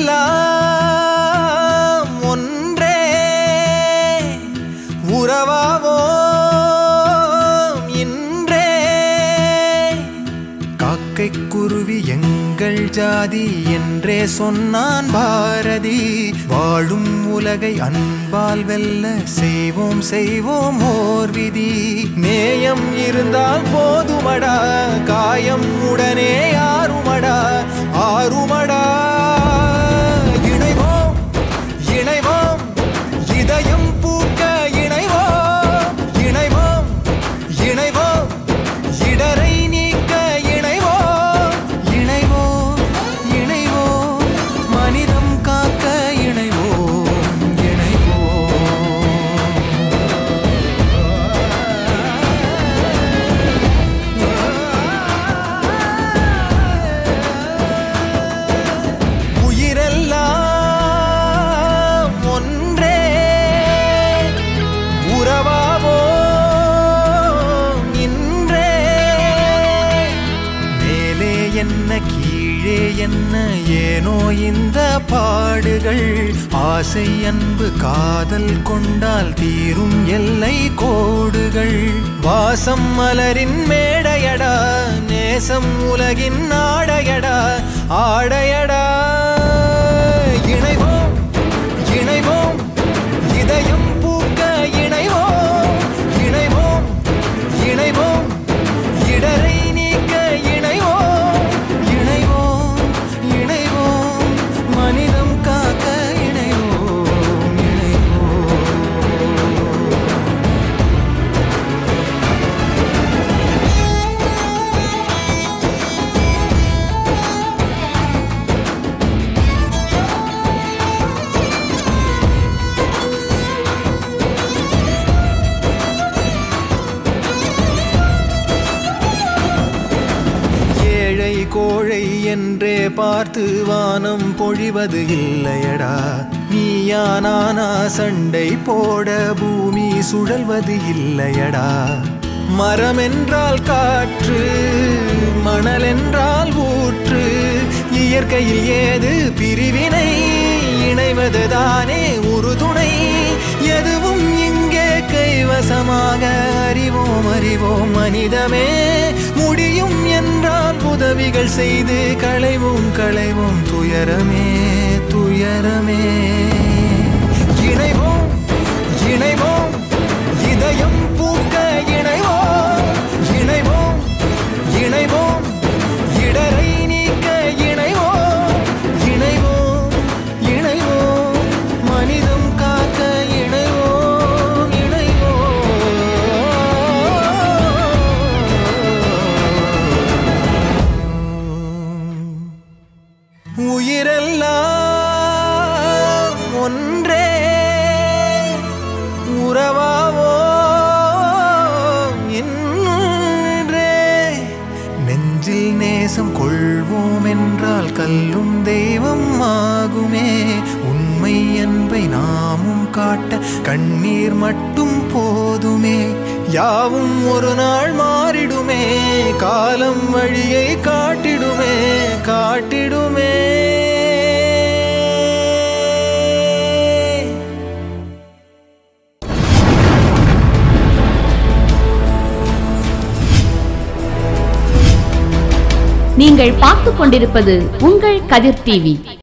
உயிரெல்லாம் ஒன்றே உறவாவோம் இன்றே காக்கை குருவி எங்கள் ஜாதி என்றே சொன்னான் பாரதி வாழும் உலகை அன்பால் வெல்ல செய்வோம் செய்வோம் ஓர் விதி நேயம் இருந்தால் போதுமடா காயம் உடனே ஆறுமடா ஆறுமடா இணைவோம் இணைவோம் இதயம் பூக்க இணைவோம் இணைவோம் இணைவோம் இடரை நீக்க இணைவோம் இணைவோம் இணைவோம் மனிதம் காக்க இணைவோம் இணைவோம் உயிரெல்லாம் ஒன்றே உறவாவோம் இன்றே மேலே என்ன கீழே என்ன ஏனோ இந்த பாடுகள் ஆசை அன்பு காதல் கொண்டால் தீரும் எல்லை கோடுகள் வாசம் மலரின் மேடையடா நேசம் உலகின் ஆடையடா ஆடையடா இணைவோம் இணைவோம் இதயம் பூக்க இணைவோம் இணைவோம் இணைவோம் இடரை நீக்க இணைவோம் இணைவோம் இணைவோம் மனிதம் காக்க இணைவோம் இணைவோம் ஏழை கோழை என்றே பார்த்து வானம் பொழிவது இல்லையடா நீயா நானா சண்டை போட பூமி சுழல்வது இல்லையடா மரம் என்றால் காற்று மணல் என்றால் ஊற்று இயற்கையில் ஏது பிரிவினை இணைவது தானே உறுதுணை எதுவும் இங்கே கைவசமாக அறிவோம் அறிவோம் மனிதமே முடியும் என்றால் உதவிகள் செய்து களைவோம் களைவோம் துயரமே துயரமே இணைவோம் இணைவோம் இதயம் பூக்க இணைவோம் இணைவோம் இணைவோம் இடரை நீக்க இணைவோம் இணைவோம் இணைவோம் மனிதம் காக்க இணைவோம் இணைவோம் உயிரெல்லாம் ஒன்றே உறவாவோ என்றே நெஞ்சில் நேசம் கொள்வோம் என்றால் கல்லும் தெய்வம் ஆகுமே உண்மை அன்பை நாமும் காட்ட கண்ணீர் மட்டும் போதுமே யாவும் ஒரு நாள் மாறிடுமே காலம் வழியை காட்டிடுமே காட்டிடுமே நீங்கள் பார்த்துக் கொண்டிருப்பது உங்கள் கதிர் டிவி